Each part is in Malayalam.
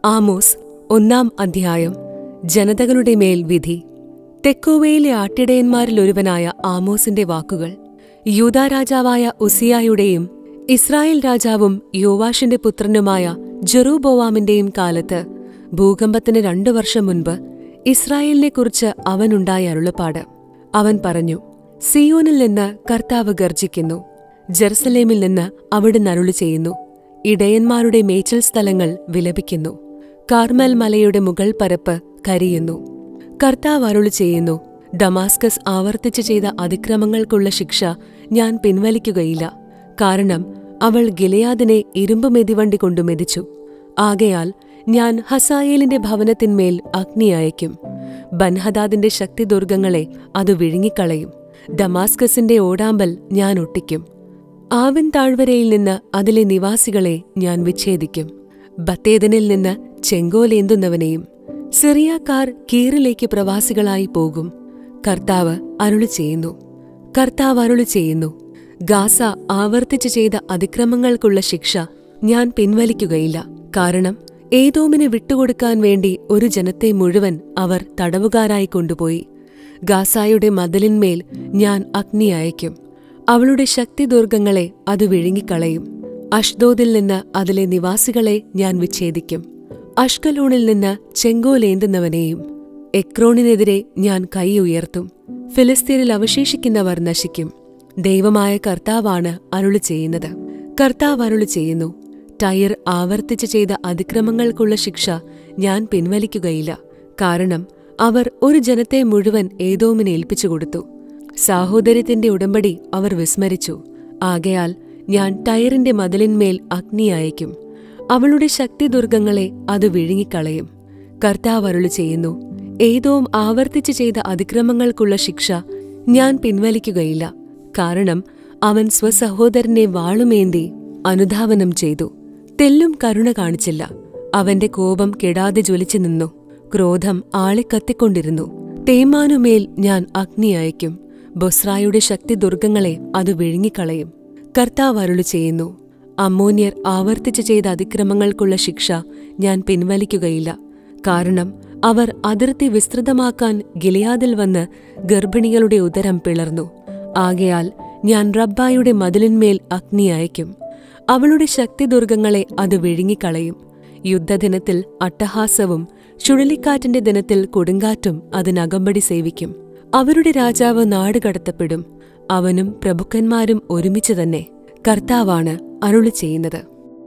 ആമോസ് ഒന്നാം അധ്യായം ജനതകളുടെ മേൽ വിധി തെക്കോവയിലെ ആട്ടിടയന്മാരിൽ ഒരുവനായ ആമോസിന്റെ വാക്കുകൾ യൂദാ രാജാവായ ഉസിയായുടെയും ഇസ്രായേൽ രാജാവും യോവാഷിന്റെ പുത്രനുമായ ജെറൂബോവാമിന്റെയും കാലത്ത് ഭൂകമ്പത്തിന് രണ്ടു വർഷം മുൻപ് ഇസ്രായേലിനെക്കുറിച്ച് അവനുണ്ടായ അരുളപ്പാട് അവൻ പറഞ്ഞു സിയോനിൽ നിന്ന് കർത്താവ് ഗർജിക്കുന്നു ജെറുസലേമിൽ നിന്ന് അവിടുന്ന് അരുളി ചെയ്യുന്നു ഇടയന്മാരുടെ മേച്ചൽ സ്ഥലങ്ങൾ വിലപിക്കുന്നു കാർമൽ മലയുടെ മുകൾ പരപ്പ് കരിയുന്നു കർത്താവ് അരുളി ചെയ്യുന്നു ഡമാസ്കസ് ആവർത്തിച്ചു ചെയ്ത അതിക്രമങ്ങൾക്കുള്ള ശിക്ഷ ഞാൻ പിൻവലിക്കുകയില്ല കാരണം അവൾ ഗിലയാദിനെ ഇരുമ്പ് മെതിവണ്ടി കൊണ്ടു മെതിച്ചു ആകയാൽ ഞാൻ ഹസായേലിന്റെ ഭവനത്തിന്മേൽ അഗ്നി അയക്കും ബൻഹദാദിന്റെ ശക്തിദുർഗങ്ങളെ അത് വിഴുങ്ങിക്കളയും ഡമാസ്കസിന്റെ ഓടാമ്പൽ ഞാൻ ഒട്ടിക്കും ആവിൻ താഴ്വരയിൽ നിന്ന് അതിലെ നിവാസികളെ ഞാൻ വിച്ഛേദിക്കും ബത്തേദനിൽ നിന്ന് ചെങ്കോലേന്തുന്നവനെയും സിറിയാക്കാർ കീറിലേക്ക് പ്രവാസികളായി പോകും കർത്താവ് അരുളി ചെയ്യുന്നു കർത്താവ് അരുളി ചെയ്യുന്നു ഗാസ ആവർത്തിച്ചു ചെയ്ത അതിക്രമങ്ങൾക്കുള്ള ശിക്ഷ ഞാൻ പിൻവലിക്കുകയില്ല കാരണം ഏതോമിനെ വിട്ടുകൊടുക്കാൻ വേണ്ടി ഒരു ജനത്തെ മുഴുവൻ അവർ തടവുകാരായി കൊണ്ടുപോയി ഗാസായുടെ മതിലിന്മേൽ ഞാൻ അഗ്നി അയക്കും അവളുടെ ശക്തിദുർഗങ്ങളെ അത് വിഴുങ്ങിക്കളയും അഷ്ദോദിൽ നിന്ന് അതിലെ നിവാസികളെ ഞാൻ വിച്ഛേദിക്കും അഷ്കലോണിൽ നിന്ന് ചെങ്കോലേന്തുന്നവനെയും എക്രോണിനെതിരെ ഞാൻ കൈ ഉയർത്തും ഫിലിസ്തീനിൽ അവശേഷിക്കുന്നവർ നശിക്കും ദൈവമായ കർത്താവാണ് അരുളി ചെയ്യുന്നത് കർത്താവ് അരുളി ചെയ്യുന്നു ടയർ ആവർത്തിച്ചു ചെയ്ത അതിക്രമങ്ങൾക്കുള്ള ശിക്ഷ ഞാൻ പിൻവലിക്കുകയില്ല കാരണം അവർ ഒരു ജനത്തെ മുഴുവൻ ഏതോമിന് ഏൽപ്പിച്ചു കൊടുത്തു സാഹോദര്യത്തിന്റെ ഉടമ്പടി അവർ വിസ്മരിച്ചു ആകയാൽ ഞാൻ ടയറിന്റെ മതിലിന്മേൽ അഗ്നി അയക്കും അവളുടെ ശക്തിദുർഗങ്ങളെ അത് വിഴുങ്ങിക്കളയും കർത്താവ് അരുളി ചെയ്യുന്നു ഏതോം ആവർത്തിച്ചു ചെയ്ത അതിക്രമങ്ങൾക്കുള്ള ശിക്ഷ ഞാൻ പിൻവലിക്കുകയില്ല കാരണം അവൻ സ്വസഹോദരനെ വാളുമേന്തി അനുധാവനം ചെയ്തു തെല്ലും കരുണ കാണിച്ചില്ല അവന്റെ കോപം കെടാതെ ജ്വലിച്ചു നിന്നു ക്രോധം ആളിക്കത്തിക്കൊണ്ടിരുന്നു തേമാനുമേൽ ഞാൻ അഗ്നി അയക്കും ബൊസ്രായുടെ ശക്തി ദുർഗങ്ങളെ അത് വിഴുങ്ങിക്കളയും കർത്താവ് അരുളി ചെയ്യുന്നു അമ്മോന്യർ ആവർത്തിച്ചു ചെയ്ത അതിക്രമങ്ങൾക്കുള്ള ശിക്ഷ ഞാൻ പിൻവലിക്കുകയില്ല കാരണം അവർ അതിർത്തി വിസ്തൃതമാക്കാൻ ഗിലിയാദിൽ വന്ന് ഗർഭിണികളുടെ ഉദരം പിളർന്നു ആകയാൽ ഞാൻ റബ്ബായുടെ മതിലിന്മേൽ അഗ്നി അയക്കും അവളുടെ ശക്തിദുർഗങ്ങളെ അത് വിഴുങ്ങിക്കളയും യുദ്ധദിനത്തിൽ അട്ടഹാസവും ചുഴലിക്കാറ്റിന്റെ ദിനത്തിൽ കൊടുങ്കാറ്റും അതിനകമ്പടി സേവിക്കും അവരുടെ രാജാവ് നാട് കടത്തപ്പെടും അവനും പ്രഭുക്കന്മാരും ഒരുമിച്ച് തന്നെ കർത്താവാണ് അരുളി ചെയ്യുന്നത്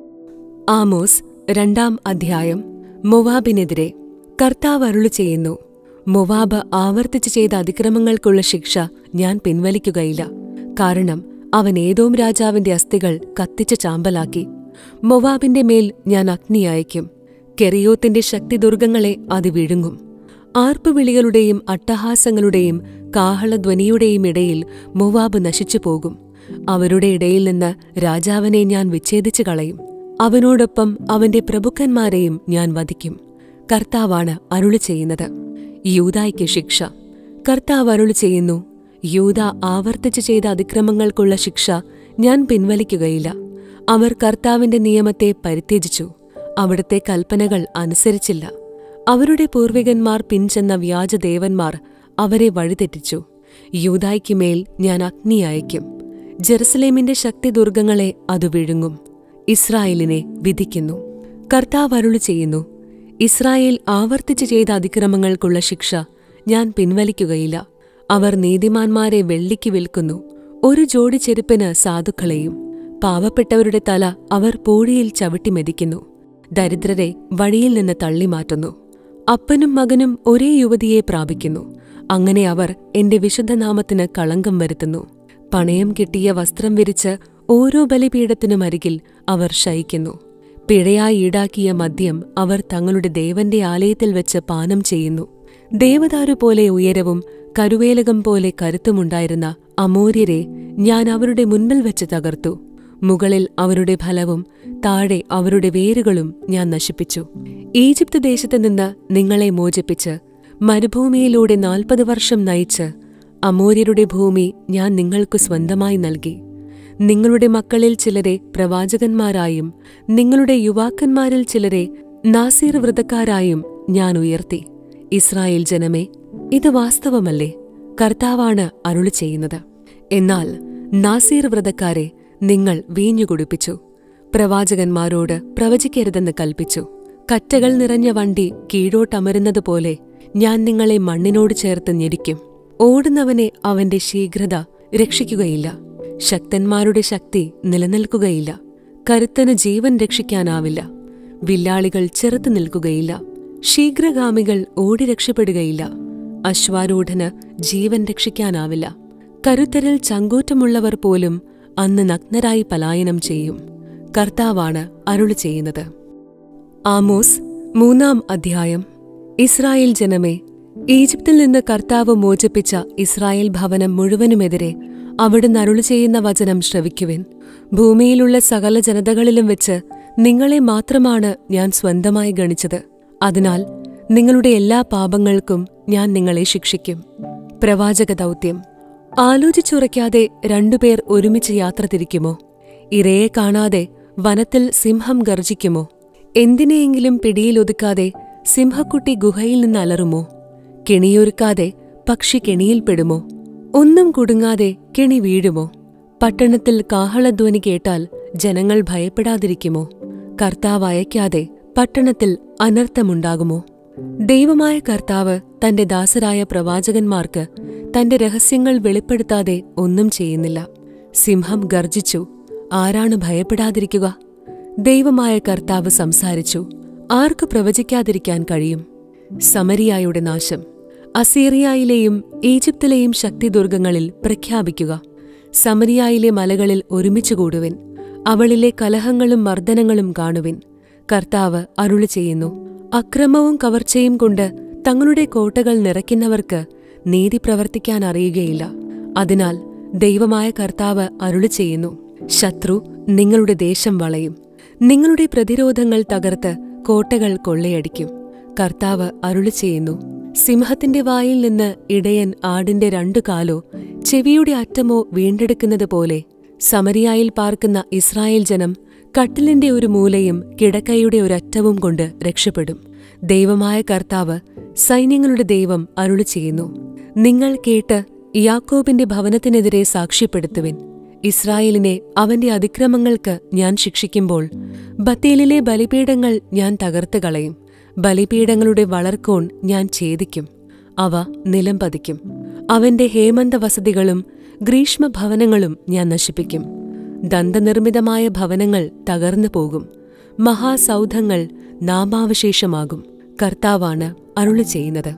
ആമോസ് രണ്ടാം അധ്യായം മൊവാബിനെതിരെ കർത്താവ് അരുളി ചെയ്യുന്നു മൊവാബ് ആവർത്തിച്ചു ചെയ്ത അതിക്രമങ്ങൾക്കുള്ള ശിക്ഷ ഞാൻ പിൻവലിക്കുകയില്ല കാരണം അവൻ ഏതോം രാജാവിന്റെ അസ്ഥികൾ കത്തിച്ച് ചാമ്പലാക്കി മൊവാബിന്റെ മേൽ ഞാൻ അഗ്നി അയക്കും കെറിയോത്തിന്റെ ശക്തിദുർഗങ്ങളെ അത് വിഴുങ്ങും ആർപ്പുവിളികളുടെയും അട്ടഹാസങ്ങളുടെയും കാഹളധ്വനിയുടെയും ഇടയിൽ മൊവാബ് നശിച്ചു പോകും അവരുടെ ഇടയിൽ നിന്ന് രാജാവിനെ ഞാൻ വിച്ഛേദിച്ചു കളയും അവനോടൊപ്പം അവന്റെ പ്രഭുക്കന്മാരെയും ഞാൻ വധിക്കും കർത്താവാണ് അരുളി ചെയ്യുന്നത് യൂതായ്ക്ക് ശിക്ഷ കർത്താവ് അരുളി ചെയ്യുന്നു യൂത ആവർത്തിച്ചു ചെയ്ത അതിക്രമങ്ങൾക്കുള്ള ശിക്ഷ ഞാൻ പിൻവലിക്കുകയില്ല അവർ കർത്താവിന്റെ നിയമത്തെ പരിത്യജിച്ചു അവിടുത്തെ കൽപ്പനകൾ അനുസരിച്ചില്ല അവരുടെ പൂർവികന്മാർ പിൻചെന്ന വ്യാജദേവന്മാർ അവരെ വഴിതെറ്റിച്ചു യൂതായ്ക്കുമേൽ ഞാൻ അഗ്നി അയക്കും ജെറുസലേമിന്റെ ശക്തിദുർഗങ്ങളെ അത് വിഴുങ്ങും ഇസ്രായേലിനെ വിധിക്കുന്നു കർത്താവ് അരുളി ചെയ്യുന്നു ഇസ്രായേൽ ആവർത്തിച്ചു ചെയ്ത അതിക്രമങ്ങൾക്കുള്ള ശിക്ഷ ഞാൻ പിൻവലിക്കുകയില്ല അവർ നീതിമാന്മാരെ വെള്ളിക്ക് വിൽക്കുന്നു ഒരു ജോഡി ചെരുപ്പിന് സാധുക്കളെയും പാവപ്പെട്ടവരുടെ തല അവർ പൂഴിയിൽ ചവിട്ടി മെതിക്കുന്നു ദരിദ്രരെ വഴിയിൽ നിന്ന് തള്ളിമാറ്റുന്നു അപ്പനും മകനും ഒരേ യുവതിയെ പ്രാപിക്കുന്നു അങ്ങനെ അവർ എന്റെ വിശുദ്ധനാമത്തിന് കളങ്കം വരുത്തുന്നു പണയം കിട്ടിയ വസ്ത്രം വിരിച്ച് ഓരോ ബലിപീഠത്തിനും അരികിൽ അവർ ശയിക്കുന്നു പിഴയായി ഈടാക്കിയ മദ്യം അവർ തങ്ങളുടെ ദേവന്റെ ആലയത്തിൽ വെച്ച് പാനം ചെയ്യുന്നു ദേവദാരു പോലെ ഉയരവും കരുവേലകം പോലെ കരുത്തുമുണ്ടായിരുന്ന അമോര്യരെ ഞാൻ അവരുടെ മുൻപിൽ വെച്ച് തകർത്തു മുകളിൽ അവരുടെ ഫലവും താഴെ അവരുടെ വേരുകളും ഞാൻ നശിപ്പിച്ചു ഈജിപ്ത് ദേശത്ത് നിന്ന് നിങ്ങളെ മോചിപ്പിച്ച് മരുഭൂമിയിലൂടെ നാൽപ്പത് വർഷം നയിച്ച് അമോര്യരുടെ ഭൂമി ഞാൻ നിങ്ങൾക്ക് സ്വന്തമായി നൽകി നിങ്ങളുടെ മക്കളിൽ ചിലരെ പ്രവാചകന്മാരായും നിങ്ങളുടെ യുവാക്കന്മാരിൽ ചിലരെ നാസീർ വ്രതക്കാരായും ഞാൻ ഉയർത്തി ഇസ്രായേൽ ജനമേ ഇത് വാസ്തവമല്ലേ കർത്താവാണ് അരുളി ചെയ്യുന്നത് എന്നാൽ നാസീർ വ്രതക്കാരെ നിങ്ങൾ വീഞ്ഞുകുടിപ്പിച്ചു പ്രവാചകന്മാരോട് പ്രവചിക്കരുതെന്ന് കൽപ്പിച്ചു കറ്റകൾ നിറഞ്ഞ വണ്ടി കീഴോട്ടമരുന്നതുപോലെ ഞാൻ നിങ്ങളെ മണ്ണിനോട് ചേർത്ത് ഞെരിക്കും ഓടുന്നവനെ അവന്റെ ശീഘ്രത രക്ഷിക്കുകയില്ല ശക്തന്മാരുടെ ശക്തി നിലനിൽക്കുകയില്ല കരുത്തന് ജീവൻ രക്ഷിക്കാനാവില്ല വില്ലാളികൾ ചെറുത്തു നിൽക്കുകയില്ല ശീഘ്രഗാമികൾ ഓടി രക്ഷപ്പെടുകയില്ല അശ്വാരൂഢന് ജീവൻ രക്ഷിക്കാനാവില്ല കരുത്തരിൽ ചങ്കൂറ്റമുള്ളവർ പോലും അന്ന് നഗ്നരായി പലായനം ചെയ്യും കർത്താവാണ് അരുളി ചെയ്യുന്നത് ആമോസ് മൂന്നാം അധ്യായം ഇസ്രായേൽ ജനമേ ഈജിപ്തിൽ നിന്ന് കർത്താവ് മോചിപ്പിച്ച ഇസ്രായേൽ ഭവനം മുഴുവനുമെതിരെ അവിടുന്ന് അരുളി ചെയ്യുന്ന വചനം ശ്രവിക്കുവിൻ ഭൂമിയിലുള്ള സകല ജനതകളിലും വെച്ച് നിങ്ങളെ മാത്രമാണ് ഞാൻ സ്വന്തമായി ഗണിച്ചത് അതിനാൽ നിങ്ങളുടെ എല്ലാ പാപങ്ങൾക്കും ഞാൻ നിങ്ങളെ ശിക്ഷിക്കും പ്രവാചക ദൗത്യം ആലോചിച്ചുറയ്ക്കാതെ രണ്ടുപേർ ഒരുമിച്ച് യാത്ര തിരിക്കുമോ ഇരയെ കാണാതെ വനത്തിൽ സിംഹം ഗർജിക്കുമോ എന്തിനെയെങ്കിലും പിടിയിലൊതുക്കാതെ സിംഹക്കുട്ടി ഗുഹയിൽ നിന്ന് അലറുമോ കെണിയൊരുക്കാതെ പക്ഷി കെണിയിൽപ്പെടുമോ ഒന്നും കുടുങ്ങാതെ കെണി വീഴുമോ പട്ടണത്തിൽ കാഹളധ്വനി കേട്ടാൽ ജനങ്ങൾ ഭയപ്പെടാതിരിക്കുമോ കർത്താവ് അയക്കാതെ പട്ടണത്തിൽ അനർത്ഥമുണ്ടാകുമോ ദൈവമായ കർത്താവ് തന്റെ ദാസരായ പ്രവാചകന്മാർക്ക് തന്റെ രഹസ്യങ്ങൾ വെളിപ്പെടുത്താതെ ഒന്നും ചെയ്യുന്നില്ല സിംഹം ഗർജിച്ചു ആരാണ് ഭയപ്പെടാതിരിക്കുക ദൈവമായ കർത്താവ് സംസാരിച്ചു ആർക്ക് പ്രവചിക്കാതിരിക്കാൻ കഴിയും സമരിയായുടെ നാശം അസീറിയയിലെയും ഈജിപ്തിലെയും ശക്തിദുർഗങ്ങളിൽ പ്രഖ്യാപിക്കുക സമരിയായിലെ മലകളിൽ ഒരുമിച്ചു കൂടുവിൻ അവളിലെ കലഹങ്ങളും മർദ്ദനങ്ങളും കാണുവിൻ കർത്താവ് അരുളി ചെയ്യുന്നു അക്രമവും കവർച്ചയും കൊണ്ട് തങ്ങളുടെ കോട്ടകൾ നിറയ്ക്കുന്നവർക്ക് നീതി പ്രവർത്തിക്കാൻ അറിയുകയില്ല അതിനാൽ ദൈവമായ കർത്താവ് അരുളി ചെയ്യുന്നു ശത്രു നിങ്ങളുടെ ദേശം വളയും നിങ്ങളുടെ പ്രതിരോധങ്ങൾ തകർത്ത് കോട്ടകൾ കൊള്ളയടിക്കും കർത്താവ് അരുളി ചെയ്യുന്നു സിംഹത്തിന്റെ വായിൽ നിന്ന് ഇടയൻ ആടിന്റെ രണ്ടു കാലോ ചെവിയുടെ അറ്റമോ വീണ്ടെടുക്കുന്നത് പോലെ സമരിയായിൽ പാർക്കുന്ന ഇസ്രായേൽ ജനം കട്ടിലിന്റെ ഒരു മൂലയും കിടക്കയുടെ ഒരറ്റവും കൊണ്ട് രക്ഷപ്പെടും ദൈവമായ കർത്താവ് സൈന്യങ്ങളുടെ ദൈവം അരുളി ചെയ്യുന്നു നിങ്ങൾ കേട്ട് യാക്കോബിന്റെ ഭവനത്തിനെതിരെ സാക്ഷ്യപ്പെടുത്തുവിൻ ഇസ്രായേലിനെ അവന്റെ അതിക്രമങ്ങൾക്ക് ഞാൻ ശിക്ഷിക്കുമ്പോൾ ബത്തേലിലെ ബലിപീഠങ്ങൾ ഞാൻ തകർത്ത് കളയും ബലിപീഠങ്ങളുടെ വളർക്കോൺ ഞാൻ ഛേദിക്കും അവ നിലം പതിക്കും അവന്റെ ഹേമന്ത വസതികളും ഗ്രീഷ്മഭവനങ്ങളും ഞാൻ നശിപ്പിക്കും ദന്തനിർമ്മിതമായ ഭവനങ്ങൾ തകർന്നു പോകും മഹാസൗധങ്ങൾ നാമാവശേഷമാകും കർത്താവാണ് അരുളി ചെയ്യുന്നത്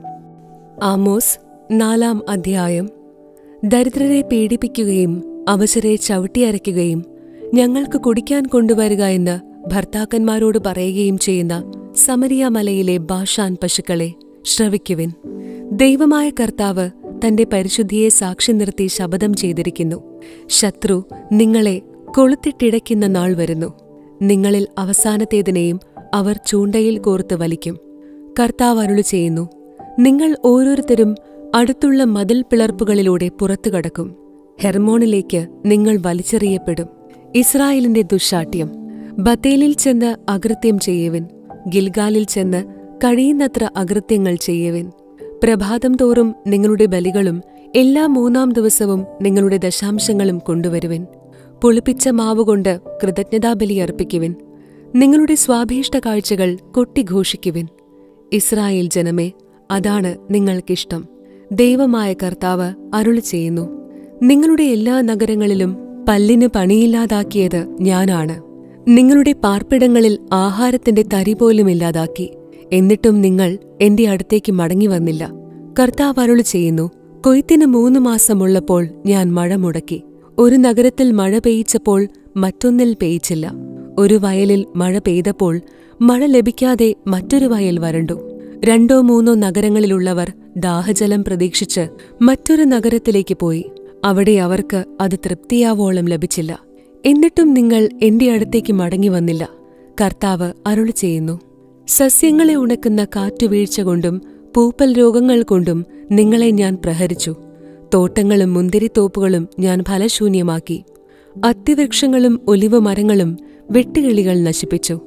ആമോസ് നാലാം അധ്യായം ദരിദ്രരെ പീഡിപ്പിക്കുകയും അവശരെ ചവിട്ടിയരയ്ക്കുകയും ഞങ്ങൾക്ക് കുടിക്കാൻ കൊണ്ടുവരിക എന്ന് ഭർത്താക്കന്മാരോട് പറയുകയും ചെയ്യുന്ന സമരിയ മലയിലെ ബാഷാൻ പശുക്കളെ ശ്രവിക്കുവിൻ ദൈവമായ കർത്താവ് തന്റെ പരിശുദ്ധിയെ സാക്ഷി നിർത്തി ശപഥം ചെയ്തിരിക്കുന്നു ശത്രു നിങ്ങളെ കൊളുത്തിട്ടിടയ്ക്കുന്ന നാൾ വരുന്നു നിങ്ങളിൽ അവസാനത്തേതിനെയും അവർ ചൂണ്ടയിൽ കോർത്ത് വലിക്കും കർത്താവ് അരുളി ചെയ്യുന്നു നിങ്ങൾ ഓരോരുത്തരും അടുത്തുള്ള മതിൽ പിളർപ്പുകളിലൂടെ പുറത്തു കടക്കും ഹെർമോണിലേക്ക് നിങ്ങൾ വലിച്ചെറിയപ്പെടും ഇസ്രായേലിന്റെ ദുശാഠ്യം ബത്തേലിൽ ചെന്ന് അകൃത്യം ചെയ്യുവിൻ ഗിൽഗാലിൽ ചെന്ന് കഴിയുന്നത്ര അകൃത്യങ്ങൾ ചെയ്യുവിൻ പ്രഭാതം തോറും നിങ്ങളുടെ ബലികളും എല്ലാ മൂന്നാം ദിവസവും നിങ്ങളുടെ ദശാംശങ്ങളും കൊണ്ടുവരുവിൻ പുളിപ്പിച്ച മാവുകൊണ്ട് കൃതജ്ഞതാബലി അർപ്പിക്കുവിൻ നിങ്ങളുടെ സ്വാഭീഷ്ട കാഴ്ചകൾ കൊട്ടിഘോഷിക്കുവിൻ ഇസ്രായേൽ ജനമേ അതാണ് നിങ്ങൾക്കിഷ്ടം ദൈവമായ കർത്താവ് അരുളി ചെയ്യുന്നു നിങ്ങളുടെ എല്ലാ നഗരങ്ങളിലും പല്ലിന് പണിയില്ലാതാക്കിയത് ഞാനാണ് നിങ്ങളുടെ പാർപ്പിടങ്ങളിൽ ആഹാരത്തിന്റെ തരി പോലും ഇല്ലാതാക്കി എന്നിട്ടും നിങ്ങൾ എന്റെ അടുത്തേക്ക് മടങ്ങി വന്നില്ല കർത്താവ് അരുളി ചെയ്യുന്നു കൊയ്ത്തിന് മൂന്ന് മാസമുള്ളപ്പോൾ ഞാൻ മഴ മുടക്കി ഒരു നഗരത്തിൽ മഴ പെയ്ച്ചപ്പോൾ മറ്റൊന്നിൽ പെയ്ച്ചില്ല ഒരു വയലിൽ മഴ പെയ്തപ്പോൾ മഴ ലഭിക്കാതെ മറ്റൊരു വയൽ വരണ്ടു രണ്ടോ മൂന്നോ നഗരങ്ങളിലുള്ളവർ ദാഹജലം പ്രതീക്ഷിച്ച് മറ്റൊരു നഗരത്തിലേക്ക് പോയി അവിടെ അവർക്ക് അത് തൃപ്തിയാവോളം ലഭിച്ചില്ല എന്നിട്ടും നിങ്ങൾ എന്റെ അടുത്തേക്ക് മടങ്ങി വന്നില്ല കർത്താവ് അരുളി ചെയ്യുന്നു സസ്യങ്ങളെ ഉണക്കുന്ന കാറ്റുവീഴ്ച കൊണ്ടും പൂപ്പൽ രോഗങ്ങൾ കൊണ്ടും നിങ്ങളെ ഞാൻ പ്രഹരിച്ചു തോട്ടങ്ങളും മുന്തിരിത്തോപ്പുകളും ഞാൻ ഫലശൂന്യമാക്കി അത്തിവൃക്ഷങ്ങളും ഒലിവ് മരങ്ങളും വെട്ടുകിളികൾ നശിപ്പിച്ചു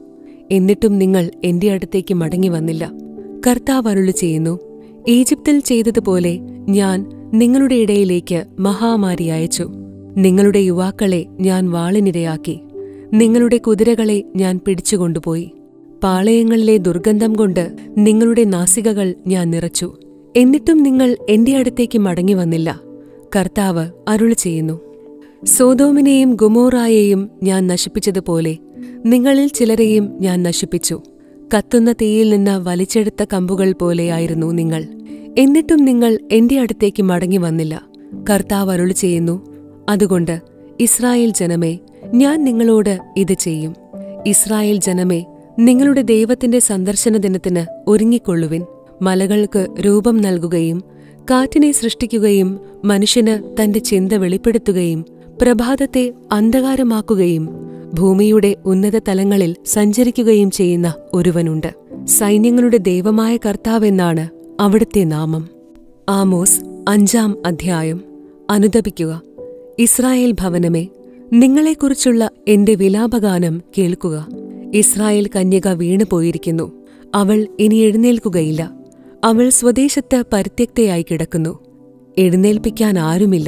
എന്നിട്ടും നിങ്ങൾ എന്റെ അടുത്തേക്ക് മടങ്ങി വന്നില്ല കർത്താവ് അരുളി ചെയ്യുന്നു ഈജിപ്തിൽ ചെയ്തതുപോലെ ഞാൻ നിങ്ങളുടെ ഇടയിലേക്ക് മഹാമാരി അയച്ചു നിങ്ങളുടെ യുവാക്കളെ ഞാൻ വാളിനിരയാക്കി നിങ്ങളുടെ കുതിരകളെ ഞാൻ പിടിച്ചുകൊണ്ടുപോയി പാളയങ്ങളിലെ ദുർഗന്ധം കൊണ്ട് നിങ്ങളുടെ നാസികകൾ ഞാൻ നിറച്ചു എന്നിട്ടും നിങ്ങൾ എന്റെ അടുത്തേക്ക് മടങ്ങി വന്നില്ല കർത്താവ് അരുളി ചെയ്യുന്നു സോതോമിനെയും ഗുമോറായെയും ഞാൻ നശിപ്പിച്ചതുപോലെ നിങ്ങളിൽ ചിലരെയും ഞാൻ നശിപ്പിച്ചു കത്തുന്ന തീയിൽ നിന്ന് വലിച്ചെടുത്ത കമ്പുകൾ പോലെയായിരുന്നു നിങ്ങൾ എന്നിട്ടും നിങ്ങൾ എന്റെ അടുത്തേക്ക് മടങ്ങി വന്നില്ല കർത്താവ് അരുളി ചെയ്യുന്നു അതുകൊണ്ട് ഇസ്രായേൽ ജനമേ ഞാൻ നിങ്ങളോട് ഇത് ചെയ്യും ഇസ്രായേൽ ജനമേ നിങ്ങളുടെ ദൈവത്തിന്റെ സന്ദർശന ദിനത്തിന് ഒരുങ്ങിക്കൊള്ളുവിൻ മലകൾക്ക് രൂപം നൽകുകയും കാറ്റിനെ സൃഷ്ടിക്കുകയും മനുഷ്യന് തന്റെ ചിന്ത വെളിപ്പെടുത്തുകയും പ്രഭാതത്തെ അന്ധകാരമാക്കുകയും ഭൂമിയുടെ ഉന്നത തലങ്ങളിൽ സഞ്ചരിക്കുകയും ചെയ്യുന്ന ഒരുവനുണ്ട് സൈന്യങ്ങളുടെ ദൈവമായ കർത്താവെന്നാണ് അവിടുത്തെ നാമം ആമോസ് അഞ്ചാം അധ്യായം അനുദപിക്കുക ഇസ്രായേൽ ഭവനമേ നിങ്ങളെക്കുറിച്ചുള്ള എന്റെ വിലാപഗാനം കേൾക്കുക ഇസ്രായേൽ കന്യക വീണുപോയിരിക്കുന്നു അവൾ ഇനി എഴുന്നേൽക്കുകയില്ല അവൾ സ്വദേശത്ത് പരിത്യക്തയായി കിടക്കുന്നു എഴുന്നേൽപ്പിക്കാൻ ആരുമില്ല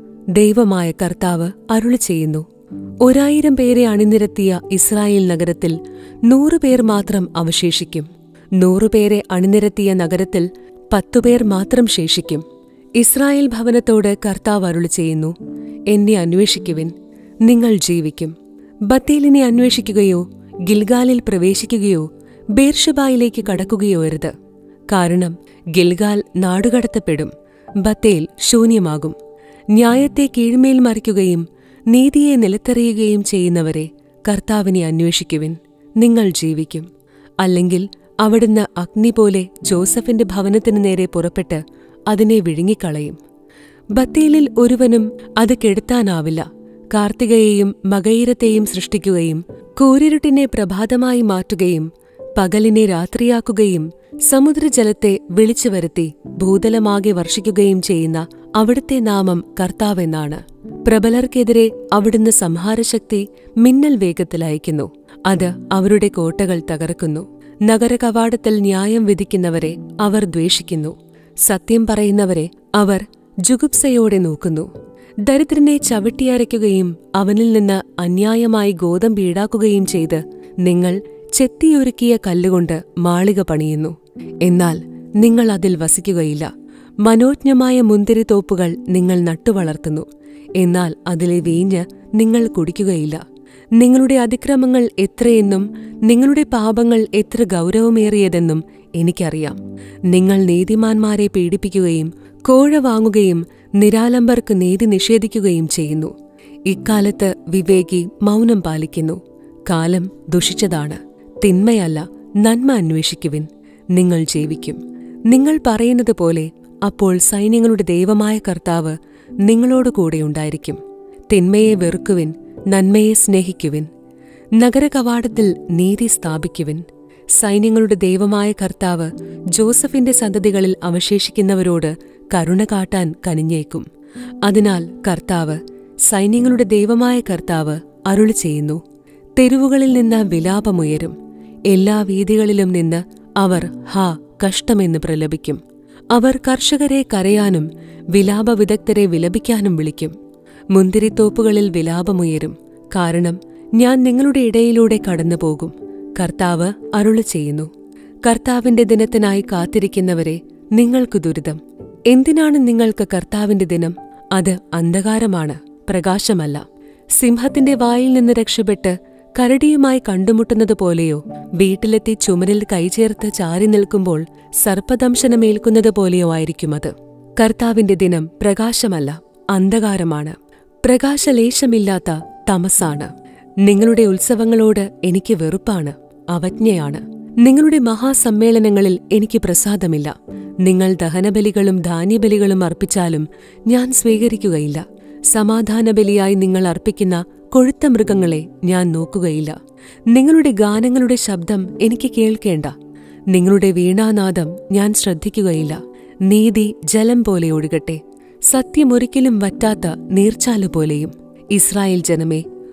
ദൈവമായ കർത്താവ് അരുളി ചെയ്യുന്നു ഒരായിരം പേരെ അണിനിരത്തിയ ഇസ്രായേൽ നഗരത്തിൽ നൂറുപേർ മാത്രം അവശേഷിക്കും നൂറുപേരെ അണിനിരത്തിയ നഗരത്തിൽ പത്തുപേർ മാത്രം ശേഷിക്കും ഇസ്രായേൽ ഭവനത്തോട് കർത്താവ് അരുളി ചെയ്യുന്നു എന്നെ അന്വേഷിക്കുവിൻ നിങ്ങൾ ജീവിക്കും ബത്തേലിനെ അന്വേഷിക്കുകയോ ഗിൽഗാലിൽ പ്രവേശിക്കുകയോ ബേർഷബായിലേക്ക് കടക്കുകയോ അരുത് കാരണം ഗിൽഗാൽ നാടുകടത്തപ്പെടും ബത്തേൽ ശൂന്യമാകും ന്യായത്തെ കീഴ്മേൽ മറിക്കുകയും നീതിയെ നിലത്തെറിയുകയും ചെയ്യുന്നവരെ കർത്താവിനെ അന്വേഷിക്കുവിൻ നിങ്ങൾ ജീവിക്കും അല്ലെങ്കിൽ അവിടുന്ന് അഗ്നി പോലെ ജോസഫിന്റെ ഭവനത്തിനു നേരെ പുറപ്പെട്ട് അതിനെ വിഴുങ്ങിക്കളയും ബത്തേലിൽ ഒരുവനും അത് കെടുത്താനാവില്ല കാർത്തികയെയും മകയിരത്തെയും സൃഷ്ടിക്കുകയും കൂരിരുട്ടിനെ പ്രഭാതമായി മാറ്റുകയും പകലിനെ രാത്രിയാക്കുകയും സമുദ്രജലത്തെ വിളിച്ചു വരുത്തി ഭൂതലമാകെ വർഷിക്കുകയും ചെയ്യുന്ന അവിടുത്തെ നാമം കർത്താവെന്നാണ് പ്രബലർക്കെതിരെ അവിടുന്ന് സംഹാരശക്തി മിന്നൽ വേഗത്തിൽ അയക്കുന്നു അത് അവരുടെ കോട്ടകൾ തകർക്കുന്നു നഗരകവാടത്തിൽ ന്യായം വിധിക്കുന്നവരെ അവർ ദ്വേഷിക്കുന്നു സത്യം പറയുന്നവരെ അവർ ജുഗുപ്സയോടെ നോക്കുന്നു ദരിദ്രനെ ചവിട്ടിയരയ്ക്കുകയും അവനിൽ നിന്ന് അന്യായമായി ഗോതമ്പ് ഈടാക്കുകയും ചെയ്ത് നിങ്ങൾ ചെത്തിയൊരുക്കിയ കല്ലുകൊണ്ട് മാളിക പണിയുന്നു എന്നാൽ നിങ്ങൾ അതിൽ വസിക്കുകയില്ല മനോജ്ഞമായ മുന്തിരിത്തോപ്പുകൾ നിങ്ങൾ നട്ടുവളർത്തുന്നു എന്നാൽ അതിലെ വീഞ്ഞ് നിങ്ങൾ കുടിക്കുകയില്ല നിങ്ങളുടെ അതിക്രമങ്ങൾ എത്രയെന്നും നിങ്ങളുടെ പാപങ്ങൾ എത്ര ഗൗരവമേറിയതെന്നും എനിക്കറിയാം നിങ്ങൾ നീതിമാന്മാരെ പീഡിപ്പിക്കുകയും കോഴ വാങ്ങുകയും നിരാലംബർക്ക് നീതി നിഷേധിക്കുകയും ചെയ്യുന്നു ഇക്കാലത്ത് വിവേകി മൗനം പാലിക്കുന്നു കാലം ദുഷിച്ചതാണ് തിന്മയല്ല നന്മ അന്വേഷിക്കുവിൻ നിങ്ങൾ ജീവിക്കും നിങ്ങൾ പറയുന്നത് പോലെ അപ്പോൾ സൈന്യങ്ങളുടെ ദൈവമായ കർത്താവ് നിങ്ങളോട് കൂടെയുണ്ടായിരിക്കും തിന്മയെ വെറുക്കുവിൻ നന്മയെ സ്നേഹിക്കുവിൻ നഗരകവാടത്തിൽ നീതി സ്ഥാപിക്കുവിൻ സൈന്യങ്ങളുടെ ദൈവമായ കർത്താവ് ജോസഫിന്റെ സന്തതികളിൽ അവശേഷിക്കുന്നവരോട് കരുണ കാട്ടാൻ കനിഞ്ഞേക്കും അതിനാൽ കർത്താവ് സൈന്യങ്ങളുടെ ദൈവമായ കർത്താവ് അരുളി ചെയ്യുന്നു തെരുവുകളിൽ നിന്ന് വിലാപമുയരും എല്ലാ വീതികളിലും നിന്ന് അവർ ഹാ കഷ്ടമെന്ന് പ്രലപിക്കും അവർ കർഷകരെ കരയാനും വിലാപ വിദഗ്ധരെ വിലപിക്കാനും വിളിക്കും മുന്തിരിത്തോപ്പുകളിൽ വിലാപമുയരും കാരണം ഞാൻ നിങ്ങളുടെ ഇടയിലൂടെ കടന്നുപോകും കർത്താവ് അരുളി ചെയ്യുന്നു കർത്താവിന്റെ ദിനത്തിനായി കാത്തിരിക്കുന്നവരെ നിങ്ങൾക്ക് ദുരിതം എന്തിനാണ് നിങ്ങൾക്ക് കർത്താവിന്റെ ദിനം അത് അന്ധകാരമാണ് പ്രകാശമല്ല സിംഹത്തിന്റെ വായിൽ നിന്ന് രക്ഷപ്പെട്ട് കരടിയുമായി കണ്ടുമുട്ടുന്നത് പോലെയോ വീട്ടിലെത്തി ചുമരിൽ കൈചേർത്ത് ചാരി നിൽക്കുമ്പോൾ സർപ്പദംശനമേൽക്കുന്നത് പോലെയോ ആയിരിക്കും അത് കർത്താവിന്റെ ദിനം പ്രകാശമല്ല അന്ധകാരമാണ് പ്രകാശലേശമില്ലാത്ത തമസാണ് നിങ്ങളുടെ ഉത്സവങ്ങളോട് എനിക്ക് വെറുപ്പാണ് അവജ്ഞയാണ് നിങ്ങളുടെ മഹാസമ്മേളനങ്ങളിൽ എനിക്ക് പ്രസാദമില്ല നിങ്ങൾ ദഹനബലികളും ധാന്യബലികളും അർപ്പിച്ചാലും ഞാൻ സ്വീകരിക്കുകയില്ല സമാധാനബലിയായി നിങ്ങൾ അർപ്പിക്കുന്ന കൊഴുത്ത മൃഗങ്ങളെ ഞാൻ നോക്കുകയില്ല നിങ്ങളുടെ ഗാനങ്ങളുടെ ശബ്ദം എനിക്ക് കേൾക്കേണ്ട നിങ്ങളുടെ വീണാനാദം ഞാൻ ശ്രദ്ധിക്കുകയില്ല നീതി ജലം പോലെ ഒഴുകട്ടെ സത്യമൊരിക്കലും വറ്റാത്ത നീർച്ചാലു പോലെയും ഇസ്രായേൽ ജനമേ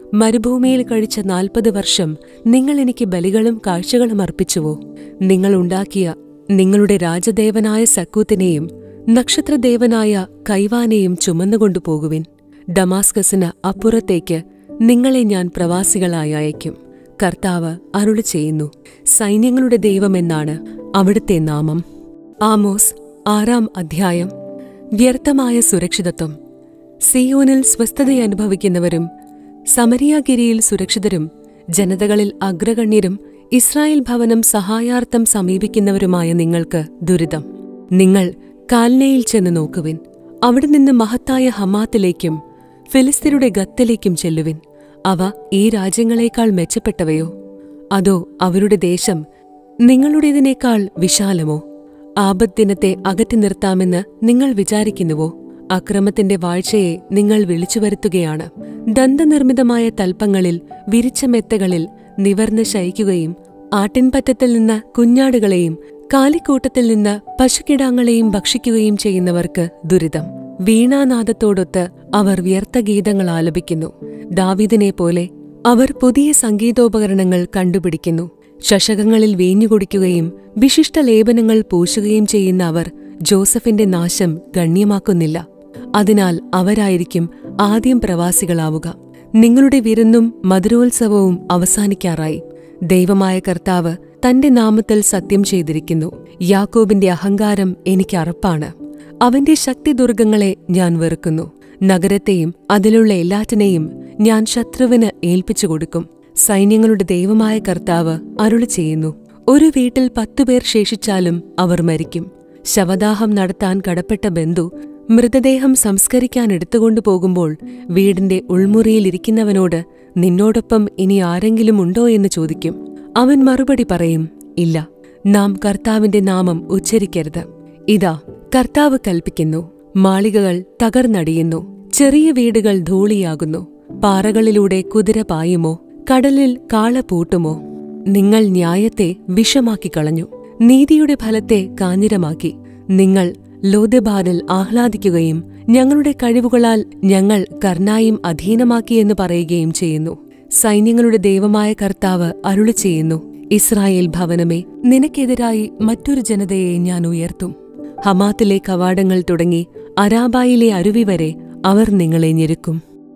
മരുഭൂമിയിൽ കഴിച്ച നാൽപ്പത് വർഷം നിങ്ങൾ എനിക്ക് ബലികളും കാഴ്ചകളും അർപ്പിച്ചുവോ നിങ്ങൾ ഉണ്ടാക്കിയ നിങ്ങളുടെ രാജദേവനായ സക്കൂത്തിനെയും നക്ഷത്രദേവനായ കൈവാനെയും ചുമന്നുകൊണ്ടു പോകുവിൻ ഡമാസ്കസിന് അപ്പുറത്തേക്ക് നിങ്ങളെ ഞാൻ പ്രവാസികളായി അയക്കും കർത്താവ് അരുളി ചെയ്യുന്നു സൈന്യങ്ങളുടെ ദൈവമെന്നാണ് അവിടുത്തെ നാമം ആമോസ് ആറാം അധ്യായം വ്യർത്ഥമായ സുരക്ഷിതത്വം സിയോനിൽ സ്വസ്ഥതയനുഭവിക്കുന്നവരും സമരിയാഗിരിയിൽ സുരക്ഷിതരും ജനതകളിൽ അഗ്രഗണ്യരും ഇസ്രായേൽ ഭവനം സഹായാർത്ഥം സമീപിക്കുന്നവരുമായ നിങ്ങൾക്ക് ദുരിതം നിങ്ങൾ കാൽനയിൽ ചെന്ന് നോക്കുവിൻ അവിടെ നിന്ന് മഹത്തായ ഹമാത്തിലേക്കും ഫിലിസ്തീനയുടെ ഗത്തിലേക്കും ചെല്ലുവിൻ അവ ഈ രാജ്യങ്ങളെക്കാൾ മെച്ചപ്പെട്ടവയോ അതോ അവരുടെ ദേശം നിങ്ങളുടേതിനേക്കാൾ വിശാലമോ ആപദ്ദിനത്തെ അകറ്റി നിർത്താമെന്ന് നിങ്ങൾ വിചാരിക്കുന്നുവോ അക്രമത്തിന്റെ വാഴ്ചയെ നിങ്ങൾ വിളിച്ചു വരുത്തുകയാണ് ദന്തനിർമ്മിതമായ തൽപ്പങ്ങളിൽ വിരിച്ച മെത്തകളിൽ നിവർന്ന് ശയിക്കുകയും ആട്ടിൻപറ്റത്തിൽ നിന്ന് കുഞ്ഞാടുകളെയും കാലിക്കൂട്ടത്തിൽ നിന്ന് പശുക്കിടാങ്ങളെയും ഭക്ഷിക്കുകയും ചെയ്യുന്നവർക്ക് ദുരിതം വീണാനാദത്തോടൊത്ത് അവർ വ്യർത്ഥഗീതങ്ങൾ ആലപിക്കുന്നു ദാവീദിനെ പോലെ അവർ പുതിയ സംഗീതോപകരണങ്ങൾ കണ്ടുപിടിക്കുന്നു ചഷകങ്ങളിൽ വീഞ്ഞുകുടിക്കുകയും വിശിഷ്ട ലേപനങ്ങൾ പൂശുകയും ചെയ്യുന്ന അവർ ജോസഫിന്റെ നാശം ഗണ്യമാക്കുന്നില്ല അതിനാൽ അവരായിരിക്കും ആദ്യം പ്രവാസികളാവുക നിങ്ങളുടെ വിരുന്നും മധുരോത്സവവും അവസാനിക്കാറായി ദൈവമായ കർത്താവ് തന്റെ നാമത്തിൽ സത്യം ചെയ്തിരിക്കുന്നു യാക്കോബിന്റെ അഹങ്കാരം എനിക്ക് അറപ്പാണ് അവന്റെ ശക്തിദുർഗങ്ങളെ ഞാൻ വെറുക്കുന്നു നഗരത്തെയും അതിലുള്ള എല്ലാറ്റിനെയും ഞാൻ ശത്രുവിന് ഏൽപ്പിച്ചു കൊടുക്കും സൈന്യങ്ങളുടെ ദൈവമായ കർത്താവ് അരുളി ചെയ്യുന്നു ഒരു വീട്ടിൽ പത്തുപേർ ശേഷിച്ചാലും അവർ മരിക്കും ശവദാഹം നടത്താൻ കടപ്പെട്ട ബന്ധു മൃതദേഹം സംസ്കരിക്കാൻ എടുത്തുകൊണ്ടു പോകുമ്പോൾ വീടിന്റെ ഉൾമുറിയിലിരിക്കുന്നവനോട് നിന്നോടൊപ്പം ഇനി ആരെങ്കിലും ഉണ്ടോ എന്ന് ചോദിക്കും അവൻ മറുപടി പറയും ഇല്ല നാം കർത്താവിന്റെ നാമം ഉച്ചരിക്കരുത് ഇതാ കർത്താവ് കൽപ്പിക്കുന്നു മാളികകൾ തകർന്നടിയുന്നു ചെറിയ വീടുകൾ ധൂളിയാകുന്നു പാറകളിലൂടെ കുതിര പായുമോ കടലിൽ കാള പൂട്ടുമോ നിങ്ങൾ ന്യായത്തെ വിഷമാക്കി കളഞ്ഞു നീതിയുടെ ഫലത്തെ കാഞ്ഞിരമാക്കി നിങ്ങൾ ലോദബാരിൽ ആഹ്ലാദിക്കുകയും ഞങ്ങളുടെ കഴിവുകളാൽ ഞങ്ങൾ കർണായും അധീനമാക്കിയെന്ന് പറയുകയും ചെയ്യുന്നു സൈന്യങ്ങളുടെ ദൈവമായ കർത്താവ് അരുളി ചെയ്യുന്നു ഇസ്രായേൽ ഭവനമേ നിനക്കെതിരായി മറ്റൊരു ജനതയെ ഞാൻ ഉയർത്തും ഹമാത്തിലെ കവാടങ്ങൾ തുടങ്ങി അരാബായിലെ അരുവി വരെ അവർ നിങ്ങളെ ഞെരുക്കും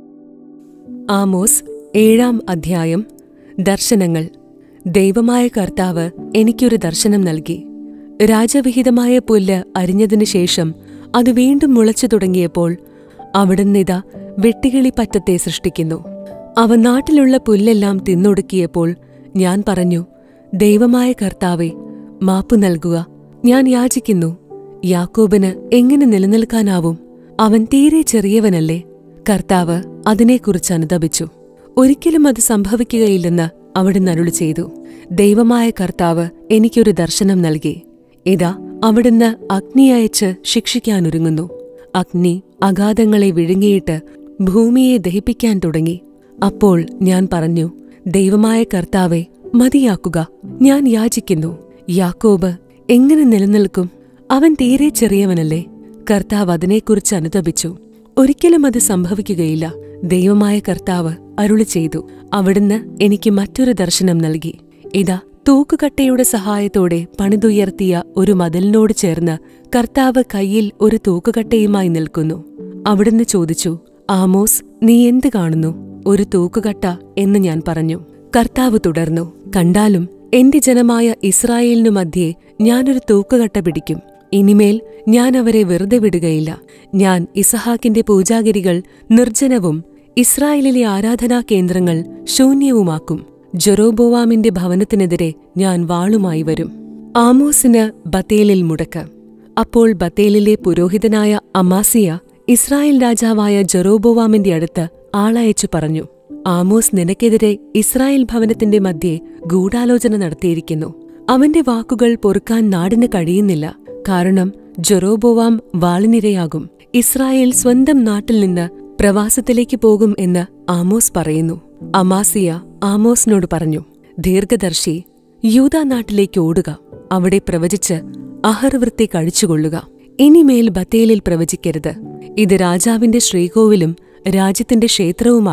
ആമോസ് ഏഴാം അധ്യായം ദർശനങ്ങൾ ദൈവമായ കർത്താവ് എനിക്കൊരു ദർശനം നൽകി രാജവിഹിതമായ പുല്ല് അരിഞ്ഞതിനു ശേഷം അത് വീണ്ടും മുളച്ചു തുടങ്ങിയപ്പോൾ അവിടുന്നിതാ വെട്ടികിളിപ്പറ്റത്തെ സൃഷ്ടിക്കുന്നു അവ നാട്ടിലുള്ള പുല്ലെല്ലാം തിന്നൊടുക്കിയപ്പോൾ ഞാൻ പറഞ്ഞു ദൈവമായ കർത്താവെ മാപ്പു നൽകുക ഞാൻ യാചിക്കുന്നു യാക്കോബിന് എങ്ങനെ നിലനിൽക്കാനാവും അവൻ തീരെ ചെറിയവനല്ലേ കർത്താവ് അതിനെക്കുറിച്ച് അനുതപിച്ചു ഒരിക്കലും അത് സംഭവിക്കുകയില്ലെന്ന് അവിടുന്ന് അരുളി ചെയ്തു ദൈവമായ കർത്താവ് എനിക്കൊരു ദർശനം നൽകി ഇതാ അവിടുന്ന് അഗ്നി അയച്ച് ശിക്ഷിക്കാനൊരുങ്ങുന്നു അഗ്നി അഗാധങ്ങളെ വിഴുങ്ങിയിട്ട് ഭൂമിയെ ദഹിപ്പിക്കാൻ തുടങ്ങി അപ്പോൾ ഞാൻ പറഞ്ഞു ദൈവമായ കർത്താവെ മതിയാക്കുക ഞാൻ യാചിക്കുന്നു യാക്കോബ് എങ്ങനെ നിലനിൽക്കും അവൻ തീരെ ചെറിയവനല്ലേ കർത്താവ് അതിനെക്കുറിച്ച് അനുതപിച്ചു ഒരിക്കലും അത് സംഭവിക്കുകയില്ല ദൈവമായ കർത്താവ് അരുളി ചെയ്തു അവിടുന്ന് എനിക്ക് മറ്റൊരു ദർശനം നൽകി ഇതാ തൂക്കുകട്ടയുടെ സഹായത്തോടെ പണിതുയർത്തിയ ഒരു മതിലിനോട് ചേർന്ന് കർത്താവ് കയ്യിൽ ഒരു തൂക്കുകട്ടയുമായി നിൽക്കുന്നു അവിടുന്ന് ചോദിച്ചു ആമോസ് നീ എന്ത് കാണുന്നു ഒരു തൂക്കുകട്ട എന്ന് ഞാൻ പറഞ്ഞു കർത്താവ് തുടർന്നു കണ്ടാലും എന്റെ ജനമായ ഇസ്രായേലിനു മധ്യേ ഞാനൊരു തൂക്കുകട്ട പിടിക്കും ഇനിമേൽ ഞാൻ അവരെ വെറുതെ വിടുകയില്ല ഞാൻ ഇസഹാക്കിന്റെ പൂജാഗിരികൾ നിർജ്ജനവും ഇസ്രായേലിലെ ആരാധനാ കേന്ദ്രങ്ങൾ ശൂന്യവുമാക്കും ജെറോബോവാമിന്റെ ഭവനത്തിനെതിരെ ഞാൻ വാളുമായി വരും ആമോസിന് ബത്തേലിൽ മുടക്ക് അപ്പോൾ ബത്തേലിലെ പുരോഹിതനായ അമാസിയ ഇസ്രായേൽ രാജാവായ ജെറോബോവാമിന്റെ അടുത്ത് ആളയച്ചു പറഞ്ഞു ആമോസ് നിനക്കെതിരെ ഇസ്രായേൽ ഭവനത്തിന്റെ മധ്യേ ഗൂഢാലോചന നടത്തിയിരിക്കുന്നു അവന്റെ വാക്കുകൾ പൊറുക്കാൻ നാടിന് കഴിയുന്നില്ല കാരണം ജെറോബോവാം വാളിനിരയാകും ഇസ്രായേൽ സ്വന്തം നാട്ടിൽ നിന്ന് പ്രവാസത്തിലേക്ക് പോകും എന്ന് ആമോസ് പറയുന്നു അമാസിയ ആമോസിനോട് പറഞ്ഞു ദീർഘദർശി യൂതാ നാട്ടിലേക്ക് ഓടുക അവിടെ പ്രവചിച്ച് അഹർവൃത്തി കഴിച്ചുകൊള്ളുക ഇനിമേൽ ബത്തേലിൽ പ്രവചിക്കരുത് ഇത് രാജാവിന്റെ ശ്രീകോവിലും രാജ്യത്തിന്റെ ക്ഷേത്രവുമാണ്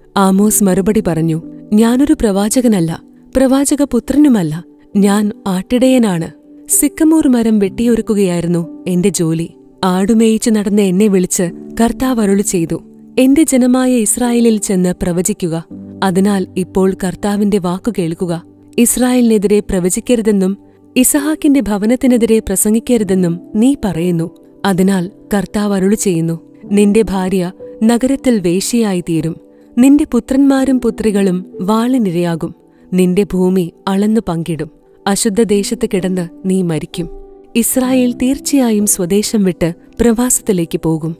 ആമോസ് മറുപടി പറഞ്ഞു ഞാനൊരു പ്രവാചകനല്ല പ്രവാചകപുത്രനുമല്ല ഞാൻ ആട്ടിടയനാണ് സിക്കമൂർ മരം വെട്ടിയൊരുക്കുകയായിരുന്നു എന്റെ ജോലി ആടുമേയിച്ചു നടന്ന എന്നെ വിളിച്ച് കർത്താവ് അരുളി ചെയ്തു എന്റെ ജനമായ ഇസ്രായേലിൽ ചെന്ന് പ്രവചിക്കുക അതിനാൽ ഇപ്പോൾ കർത്താവിന്റെ വാക്കു കേൾക്കുക ഇസ്രായേലിനെതിരെ പ്രവചിക്കരുതെന്നും ഇസഹാക്കിന്റെ ഭവനത്തിനെതിരെ പ്രസംഗിക്കരുതെന്നും നീ പറയുന്നു അതിനാൽ കർത്താവ് അരുളി ചെയ്യുന്നു നിന്റെ ഭാര്യ നഗരത്തിൽ വേശ്യയായി തീരും നിന്റെ പുത്രന്മാരും പുത്രികളും വാളിനിരയാകും നിന്റെ ഭൂമി അളന്നു പങ്കിടും അശുദ്ധദേശത്ത് കിടന്ന് നീ മരിക്കും ഇസ്രായേൽ തീർച്ചയായും സ്വദേശം വിട്ട് പ്രവാസത്തിലേക്ക് പോകും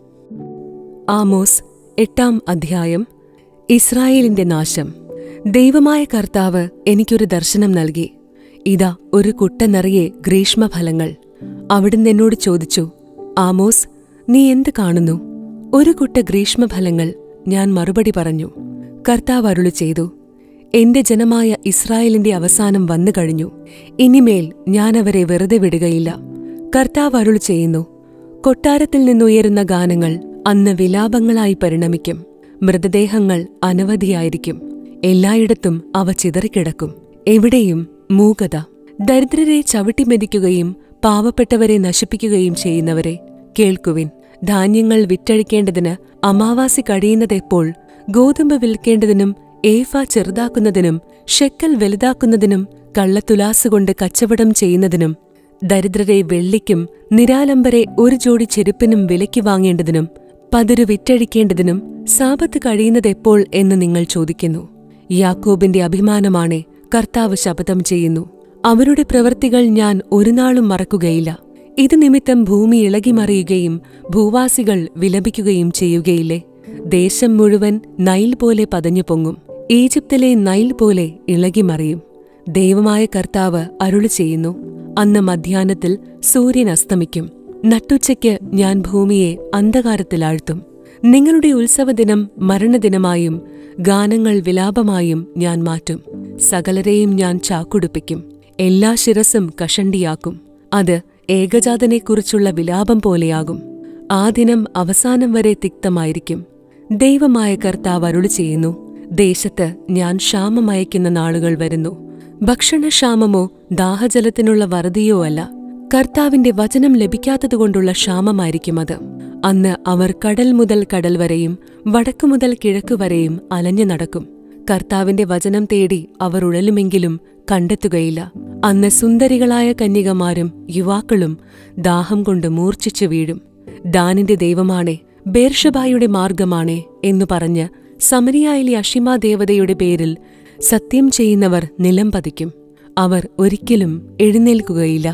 ആമോസ് എട്ടാം അധ്യായം ഇസ്രായേലിന്റെ നാശം ദൈവമായ കർത്താവ് എനിക്കൊരു ദർശനം നൽകി ഇതാ ഒരു കുട്ട നിറയെ ഗ്രീഷ്മഫലങ്ങൾ അവിടുന്ന് എന്നോട് ചോദിച്ചു ആമോസ് നീ എന്ത് കാണുന്നു ഒരു കുട്ട ഗ്രീഷ്മഫലങ്ങൾ ഞാൻ മറുപടി പറഞ്ഞു കർത്താവ് അരുളി ചെയ്തു എന്റെ ജനമായ ഇസ്രായേലിന്റെ അവസാനം വന്നു കഴിഞ്ഞു ഇനിമേൽ ഞാൻ അവരെ വെറുതെ വിടുകയില്ല കർത്താവ് അരുളി ചെയ്യുന്നു കൊട്ടാരത്തിൽ നിന്നുയരുന്ന ഗാനങ്ങൾ അന്ന് വിലാപങ്ങളായി പരിണമിക്കും മൃതദേഹങ്ങൾ അനവധിയായിരിക്കും എല്ലായിടത്തും അവ ചിതറിക്കിടക്കും എവിടെയും മൂകത ദരിദ്രരെ ചവിട്ടിമെതിക്കുകയും പാവപ്പെട്ടവരെ നശിപ്പിക്കുകയും ചെയ്യുന്നവരെ കേൾക്കുവിൻ ധാന്യങ്ങൾ വിറ്റഴിക്കേണ്ടതിന് അമാവാസി കഴിയുന്നതെപ്പോൾ ഗോതമ്പ് വിൽക്കേണ്ടതിനും ഏഫ ചെറുതാക്കുന്നതിനും ഷെക്കൽ വലുതാക്കുന്നതിനും കള്ളത്തുലാസുകൊണ്ട് കച്ചവടം ചെയ്യുന്നതിനും ദരിദ്രരെ വെള്ളിക്കും നിരാലംബരെ ഒരു ജോഡി ചെരുപ്പിനും വിലയ്ക്ക് വാങ്ങേണ്ടതിനും പതിരു വിറ്റഴിക്കേണ്ടതിനും സാപത്ത് കഴിയുന്നതെപ്പോൾ എന്ന് നിങ്ങൾ ചോദിക്കുന്നു യാക്കോബിന്റെ അഭിമാനമാണേ കർത്താവ് ശപഥം ചെയ്യുന്നു അവരുടെ പ്രവൃത്തികൾ ഞാൻ ഒരുനാളും മറക്കുകയില്ല ഇത് നിമിത്തം ഭൂമി ഇളകിമറിയുകയും ഭൂവാസികൾ വിലപിക്കുകയും ചെയ്യുകയില്ലേ ദേശം മുഴുവൻ നൈൽ പോലെ പതഞ്ഞു പൊങ്ങും ഈജിപ്തിലെ നൈൽ പോലെ ഇളകിമറിയും ദൈവമായ കർത്താവ് അരുളി ചെയ്യുന്നു അന്ന് മധ്യാഹ്നത്തിൽ സൂര്യൻ അസ്തമിക്കും നട്ടുച്ചയ്ക്ക് ഞാൻ ഭൂമിയെ അന്ധകാരത്തിലാഴ്ത്തും നിങ്ങളുടെ ഉത്സവദിനം മരണദിനമായും ഗാനങ്ങൾ വിലാപമായും ഞാൻ മാറ്റും സകലരെയും ഞാൻ ചാക്കുടുപ്പിക്കും എല്ലാ ശിരസും കഷണ്ടിയാക്കും അത് ഏകജാതനെക്കുറിച്ചുള്ള വിലാപം പോലെയാകും ആ ദിനം അവസാനം വരെ തിക്തമായിരിക്കും ദൈവമായ കർത്താവ് അരുളി ചെയ്യുന്നു ദേശത്ത് ഞാൻ ക്ഷാമമയക്കുന്ന നാളുകൾ വരുന്നു ഭക്ഷണക്ഷാമമോ ദാഹജലത്തിനുള്ള വറുതിയോ അല്ല കർത്താവിന്റെ വചനം ലഭിക്കാത്തതുകൊണ്ടുള്ള ക്ഷാമമായിരിക്കും അത് അന്ന് അവർ കടൽ മുതൽ കടൽ വരെയും വടക്കു മുതൽ കിഴക്കു വരെയും അലഞ്ഞു നടക്കും കർത്താവിന്റെ വചനം തേടി അവർ ഉഴലുമെങ്കിലും കണ്ടെത്തുകയില്ല അന്ന് സുന്ദരികളായ കന്യകമാരും യുവാക്കളും ദാഹം കൊണ്ട് മൂർച്ഛിച്ചു വീഴും ദാനിന്റെ ദൈവമാണേ ബേർഷബായുടെ മാർഗമാണേ എന്നു പറഞ്ഞ് സമരിയായിലെ അഷിമാ ദേവതയുടെ പേരിൽ സത്യം ചെയ്യുന്നവർ നിലം പതിക്കും അവർ ഒരിക്കലും എഴുന്നേൽക്കുകയില്ല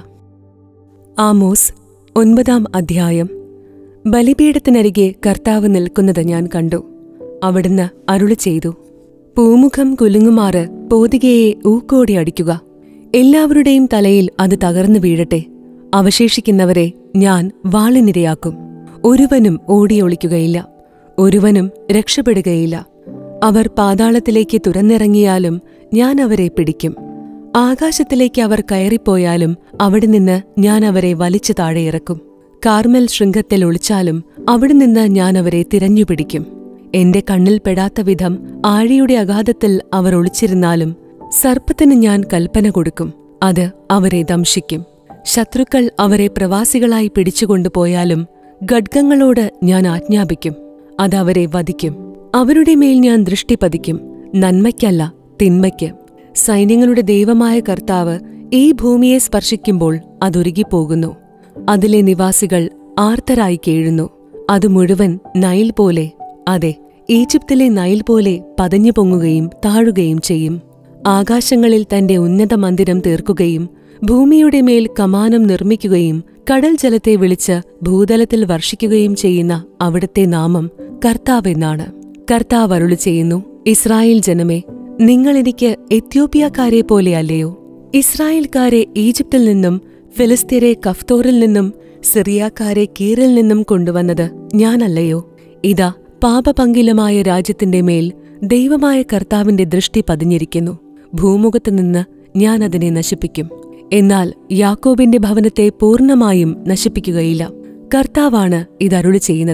ആമോസ് ഒൻപതാം അധ്യായം ബലിപീഠത്തിനരികെ കർത്താവ് നിൽക്കുന്നത് ഞാൻ കണ്ടു അവിടുന്ന് അരുളി ചെയ്തു പൂമുഖം കുലുങ്ങുമാറ് പോതികയെ ഊക്കോടി അടിക്കുക എല്ലാവരുടെയും തലയിൽ അത് തകർന്നു വീഴട്ടെ അവശേഷിക്കുന്നവരെ ഞാൻ വാളിനിരയാക്കും ഒരുവനും ഓടിയൊളിക്കുകയില്ല ഒരുവനും രക്ഷപ്പെടുകയില്ല അവർ പാതാളത്തിലേക്ക് തുറന്നിറങ്ങിയാലും ഞാൻ അവരെ പിടിക്കും ആകാശത്തിലേക്ക് അവർ കയറിപ്പോയാലും അവിടെ നിന്ന് ഞാൻ അവരെ വലിച്ചു താഴെയിറക്കും കാർമൽ ശൃംഗത്തിൽ ഒളിച്ചാലും അവിടെ നിന്ന് ഞാൻ അവരെ തിരഞ്ഞുപിടിക്കും എന്റെ കണ്ണിൽ പെടാത്ത വിധം ആഴിയുടെ അഗാധത്തിൽ അവർ ഒളിച്ചിരുന്നാലും സർപ്പത്തിന് ഞാൻ കൽപ്പന കൊടുക്കും അത് അവരെ ദംശിക്കും ശത്രുക്കൾ അവരെ പ്രവാസികളായി പിടിച്ചുകൊണ്ടുപോയാലും ഖഡ്ഗങ്ങളോട് ഞാൻ ആജ്ഞാപിക്കും അതവരെ വധിക്കും അവരുടെ മേൽ ഞാൻ ദൃഷ്ടി പതിക്കും നന്മയ്ക്കല്ല തിന്മയ്ക്ക് സൈന്യങ്ങളുടെ ദൈവമായ കർത്താവ് ഈ ഭൂമിയെ സ്പർശിക്കുമ്പോൾ അതൊരുകിപ്പോകുന്നു അതിലെ നിവാസികൾ ആർത്തരായി കേഴുന്നു അത് മുഴുവൻ നൈൽ പോലെ അതെ ഈജിപ്തിലെ നൈൽ പോലെ പതഞ്ഞു പൊങ്ങുകയും താഴുകയും ചെയ്യും ആകാശങ്ങളിൽ തന്റെ ഉന്നത മന്ദിരം തീർക്കുകയും ഭൂമിയുടെ മേൽ കമാനം നിർമ്മിക്കുകയും കടൽ ജലത്തെ വിളിച്ച് ഭൂതലത്തിൽ വർഷിക്കുകയും ചെയ്യുന്ന അവിടുത്തെ നാമം കർത്താവെന്നാണ് കർത്താവ് അരുളി ചെയ്യുന്നു ഇസ്രായേൽ ജനമേ നിങ്ങൾ എനിക്ക് എത്യോപ്യക്കാരെ പോലെയല്ലയോ ഇസ്രായേൽക്കാരെ ഈജിപ്തിൽ നിന്നും ഫിലിസ്തീരെ കഫ്തോറിൽ നിന്നും സിറിയാക്കാരെ കീറിൽ നിന്നും കൊണ്ടുവന്നത് ഞാനല്ലയോ ഇതാ പാപപങ്കിലമായ രാജ്യത്തിന്റെ മേൽ ദൈവമായ കർത്താവിന്റെ ദൃഷ്ടി പതിഞ്ഞിരിക്കുന്നു ഭൂമുഖത്ത് നിന്ന് ഞാൻ അതിനെ നശിപ്പിക്കും എന്നാൽ യാക്കോബിന്റെ ഭവനത്തെ പൂർണ്ണമായും നശിപ്പിക്കുകയില്ല കർത്താവാണ് ഇതരുളി ചെയ്യുന്നത്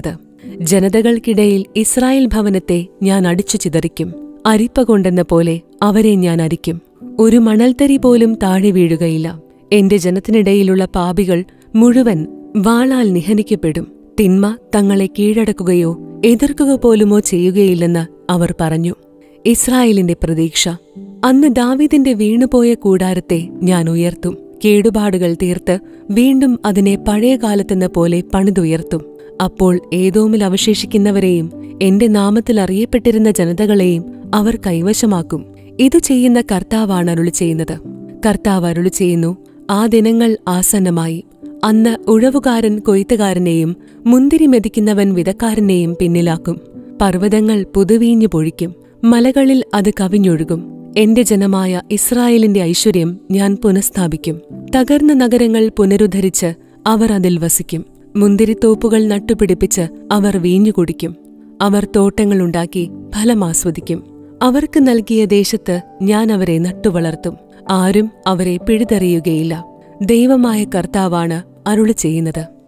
ജനതകൾക്കിടയിൽ ഇസ്രായേൽ ഭവനത്തെ ഞാൻ അടിച്ചു ചിതറിക്കും അരിപ്പ കൊണ്ടെന്ന പോലെ അവരെ ഞാൻ അരിക്കും ഒരു മണൽത്തരി പോലും താഴെ വീഴുകയില്ല എന്റെ ജനത്തിനിടയിലുള്ള പാപികൾ മുഴുവൻ വാളാൽ നിഹനിക്കപ്പെടും തിന്മ തങ്ങളെ കീഴടക്കുകയോ എതിർക്കുക പോലുമോ ചെയ്യുകയില്ലെന്ന് അവർ പറഞ്ഞു ഇസ്രായേലിന്റെ പ്രതീക്ഷ അന്ന് ദാവീദിന്റെ വീണുപോയ കൂടാരത്തെ ഞാൻ ഉയർത്തും കേടുപാടുകൾ തീർത്ത് വീണ്ടും അതിനെ പഴയ കാലത്തെന്ന പോലെ പണിതുയർത്തും അപ്പോൾ ഏതോമിൽ അവശേഷിക്കുന്നവരെയും എന്റെ നാമത്തിൽ അറിയപ്പെട്ടിരുന്ന ജനതകളെയും അവർ കൈവശമാക്കും ഇത് ചെയ്യുന്ന കർത്താവാണ് അരുളി ചെയ്യുന്നത് കർത്താവ് അരുളി ചെയ്യുന്നു ആ ദിനങ്ങൾ ആസന്നമായി അന്ന് ഉഴവുകാരൻ കൊയ്ത്തുകാരനെയും മുന്തിരി മെതിക്കുന്നവൻ വിതക്കാരനെയും പിന്നിലാക്കും പർവ്വതങ്ങൾ പുതുവീഞ്ഞു പൊഴിക്കും മലകളിൽ അത് കവിഞ്ഞൊഴുകും എന്റെ ജനമായ ഇസ്രായേലിന്റെ ഐശ്വര്യം ഞാൻ പുനഃസ്ഥാപിക്കും തകർന്ന നഗരങ്ങൾ പുനരുദ്ധരിച്ച് അവർ അതിൽ വസിക്കും മുന്തിരിത്തോപ്പുകൾ നട്ടുപിടിപ്പിച്ച് അവർ വീഞ്ഞു കുടിക്കും അവർ തോട്ടങ്ങളുണ്ടാക്കി ഫലമാസ്വദിക്കും അവർക്ക് നൽകിയ ദേശത്ത് ഞാൻ അവരെ നട്ടുവളർത്തും ആരും അവരെ പിഴുതെറിയുകയില്ല ദൈവമായ കർത്താവാണ് അരുളി ചെയ്യുന്നത്